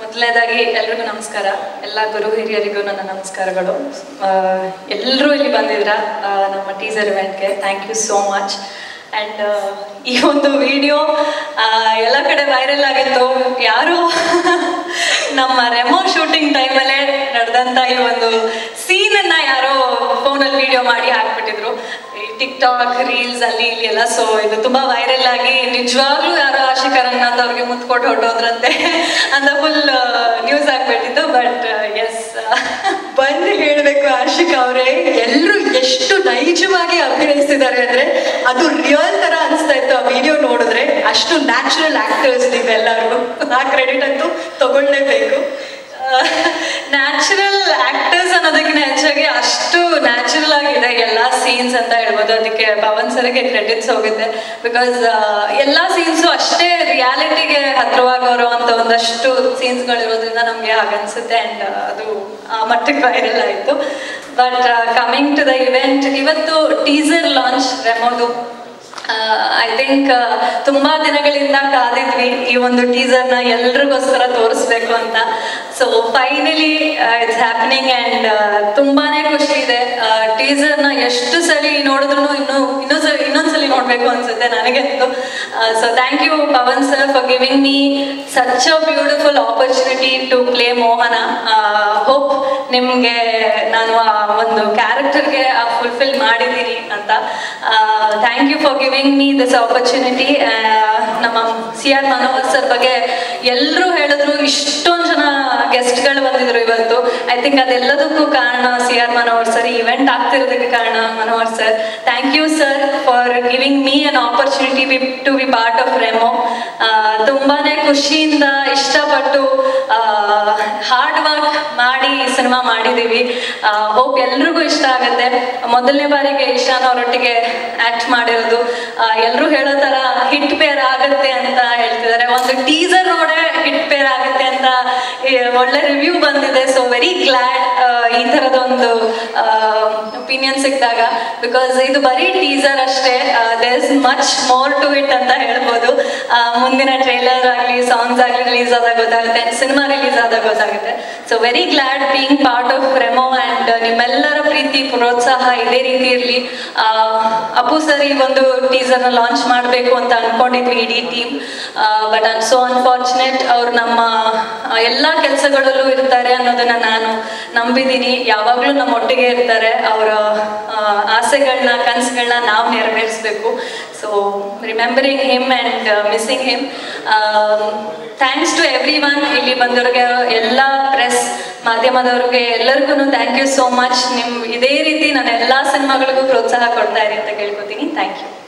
ಮೊದಲನೇದಾಗಿ ಎಲ್ರಿಗೂ ನಮಸ್ಕಾರ ಎಲ್ಲ ಗುರು ಹಿರಿಯರಿಗೂ ನನ್ನ ನಮಸ್ಕಾರಗಳು ಎಲ್ಲರೂ ಇಲ್ಲಿ ಬಂದಿದ್ರ ಆ, ನಮ್ಮ ಟೀಸರ್ ಇವೆಂಟ್ಗೆ thank you so much and ಈ ಒಂದು ವಿಡಿಯೋ ಎಲ್ಲ ಕಡೆ ವೈರಲ್ ಆಗಿತ್ತು ಯಾರು ನಮ್ಮ ರೆಮೋ ಶೂಟಿಂಗ್ ಟೈಮಲ್ಲೇ ನಡೆದಂಥ ಈ ಒಂದು ಸೀನನ್ನು ಯಾರೋ ಫೋನಲ್ಲಿ ವಿಡಿಯೋ ಮಾಡಿ ಹಾಕ್ಬಿಟ್ಟಿದ್ರು ಈ ಟಿಕ್ ಟಾಕ್ ರೀಲ್ಸ್ ಅಲ್ಲಿ ಇಲ್ಲಿ ಎಲ್ಲ ಸೊ ಇದು ತುಂಬಾ ವೈರಲ್ ಆಗಿ ನಿಜವಾಗ್ಲೂ ಯಾರೋ ಆಶಿಕರನ್ನ ಅಂತ ಅವ್ರಿಗೆ ಮುತ್ಕೊಟ್ಟು ಹೊರಟೋದ್ರಂತೆ ಅಂತ ಫುಲ್ ನ್ಯೂಸ್ ಆಗ್ಬಿಟ್ಟಿತ್ತು ಬಟ್ ಎಸ್ ಬಂದು ಹೇಳಬೇಕು ಆಶಿಕ್ ಅವರೇ ಎಲ್ಲರೂ ಎಷ್ಟು ನೈಜವಾಗಿ ಅಭಿನಯಿಸ್ತಿದ್ದಾರೆ ಅಂದ್ರೆ ಅದು ರಿಯಲ್ ತರ ಅನಿಸ್ತಾ ಇತ್ತು ಆ ವಿಡಿಯೋ ನೋಡಿದ್ರೆ ಅಷ್ಟು ನ್ಯಾಚುರಲ್ ಆಕ್ಟರ್ಸ್ ನೀವೆಲ್ಲರೂ ಆ ಕ್ರೆಡಿಟ್ ಅಂತೂ ತಗೊಳ್ಳೇಬೇಕು ನ್ಯಾಚುರಲ್ ಆಕ್ಟರ್ಸ್ ಅನ್ನೋದಕ್ಕಿಂತ ಹೆಚ್ಚಾಗಿ ಅಷ್ಟು ನ್ಯಾಚುರಲ್ ಆಗಿದೆ ಎಲ್ಲ ಸೀನ್ಸ್ ಅಂತ ಹೇಳ್ಬೋದು ಅದಕ್ಕೆ ಪವನ್ ಸರ್ಗೆ ಕ್ರೆಡಿಟ್ಸ್ ಹೋಗುತ್ತೆ ಬಿಕಾಸ್ ಎಲ್ಲ ಸೀನ್ಸು ಅಷ್ಟೇ ರಿಯಾಲಿಟಿಗೆ ಹತ್ರವಾಗೋರು ಅಂತ ಒಂದಷ್ಟು ಸೀನ್ಸ್ಗಳಿರೋದ್ರಿಂದ ನಮಗೆ ಹಾಗನ್ಸುತ್ತೆ ಆ್ಯಂಡ್ ಅದು ಆ ಮಟ್ಟಕ್ಕೆ ವೈರಲ್ ಆಯಿತು but coming to the event ಇವತ್ತು ಟೀಸರ್ ಲಾಂಚ್ ರೆಮೋದು ಐ ಥಿಂಕ್ ತುಂಬಾ ದಿನಗಳಿಂದ ಕಾದಿದ್ವಿ ಈ ಒಂದು ಟೀಸರ್ನ ಎಲ್ರಿಗೋಸ್ಕರ ತೋರಿಸ್ಬೇಕು ಅಂತ so finally it's happening and ತುಂಬಾನೇ ಖುಷಿ ಇದೆ ಟೀಸರ್ನ ಎಷ್ಟು ಸಲ ನೋಡಿದ್ರು ಇನ್ನೂ ಇನ್ನೂ ಸಲ ಇನ್ನೊಂದ್ಸಲಿ ನೋಡಬೇಕು ಅನ್ಸುತ್ತೆ ನನಗಂತೂ so thank you Pavan sir for giving me such a beautiful opportunity to play Mohana hope ನಿಮಗೆ ನಾನು ಆ ಒಂದು ಕ್ಯಾರೆಕ್ಟರ್ಗೆ ಫುಲ್ಫಿಲ್ ಮಾಡಿದ್ದೀನಿ ಅಂತ thank you for giving me this opportunity ನಮ್ಮ ಸಿ ಆರ್ ಮನೋಹರ್ ಸರ್ ಬಗ್ಗೆ ಎಲ್ಲರೂ ಹೇಳಿದ್ರು ಇಷ್ಟೊಂದು ಜನ ಗೆಸ್ಟ್ಗಳು ಬಂದಿದ್ರು ಇವತ್ತು ಐ ಥಿಂಕ್ ಅದೆಲ್ಲದಕ್ಕೂ ಕಾರಣ C R Manohar sir event ಆಗ್ತಿರೋದಕ್ಕೆ ಕಾರಣ Manohar sir thank you sir for giving me an opportunity be to be part of Remo ತುಂಬಾನೇ ಖುಷಿಯಿಂದ ಇಷ್ಟಪಟ್ಟು ಹಾರ್ಡ್ ವರ್ಕ್ ಮಾಡಿ ಈ ಸಿನಿಮಾ ಮಾಡಿದ್ದೀವಿ ಹೋಪ್ ಎಲ್ರಿಗೂ ಇಷ್ಟ ಆಗುತ್ತೆ ಮೊದಲನೇ ಬಾರಿಗೆ ಇಶಾನ್ ಅವರೊಟ್ಟಿಗೆ ಆಕ್ಟ್ ಮಾಡಿರೋದು ಎಲ್ಲರೂ ಹೇಳೋ ಥರ ಹಿಟ್ ಪೇರ್ ಆಗುತ್ತೆ ಅಂತ ಹೇಳ್ತಿದ್ದಾರೆ ಒಂದು ಟೀಸರ್ ನೋಡೇ ಹಿಟ್ ಪೇರ್ ಆಗುತ್ತೆ ಅಂತ ಈ ಒಳ್ಳೆ ರಿವ್ಯೂ ಬಂದಿದೆ ಸೊ ವೆರಿ ಗ್ಲ್ಯಾಡ್ ಈ ಥರದ ಒಂದು ಒಪಿನಿಯನ್ ಸಿಕ್ಕಿದಾಗ ಬಿಕಾಸ್ ಇದು ಬರೀ ಟೀಸರ್ ಅಷ್ಟೇ there is much more to it ಅಂತ ಹೇಳ್ಬೋದು ಆ, ಮುಂದಿನ ಟ್ರೇಲರ್ ಆಗಲಿ ಸಾಂಗ್ಸ್ ಆಗಲಿ ರಿಲೀಸ್ ಆದಾಗ ಗೊತ್ತಾಗುತ್ತೆ ಸಿನಿಮಾ ರಿಲೀಸ್ ಆದಾಗ ಗೊತ್ತಾಗುತ್ತೆ so very glad being part of Remo and ನಿಮ್ಮೆಲ್ಲರ ಪ್ರೀತಿ ಪ್ರೋತ್ಸಾಹ ಇದೇ ರೀತಿ ಇರಲಿ ಅಪ್ಪು ಸರ್ ಈ ಒಂದು ಟೀಸರ್ನ ಲಾಂಚ್ ಮಾಡಬೇಕು ಅಂತ ಅನ್ಕೊಂಡಿದ್ವಿ ಇಡೀ team but an so unfortunate ಅವ್ರು ನಮ್ಮ ಎಲ್ಲ ಕೆಲಸಗಳಲ್ಲೂ ಇರ್ತಾರೆ ಅನ್ನೋದನ್ನ ನಾನು ನಂಬಿದ್ದೀನಿ ಯಾವಾಗಲೂ ನಮ್ಮ ಒಟ್ಟಿಗೆ ಇರ್ತಾರೆ ಅವರ ಆಸೆಗಳನ್ನ ಕನಸುಗಳನ್ನ ನಾವು ನೆರವೇರಿಸಬೇಕು so remembering him and missing him thanks to everyone ಇಲ್ಲಿ ಬಂದವ್ರಿಗೆ ಎಲ್ಲ ಪ್ರೆಸ್ ಮಾಧ್ಯಮದವ್ರಿಗೆ ಎಲ್ಲರಿಗೂ ಥ್ಯಾಂಕ್ ಯು ಸೋ ಮಚ್ ನಿಮ್ ಇದೇ ರೀತಿ ನಾನು ಎಲ್ಲ ಸಿನಿಮಾಗಳಿಗೂ ಪ್ರೋತ್ಸಾಹ ಕೊಡ್ತಾ ಇರಿ ಅಂತ ಕೇಳ್ಕೊತೀನಿ ಥ್ಯಾಂಕ್ ಯು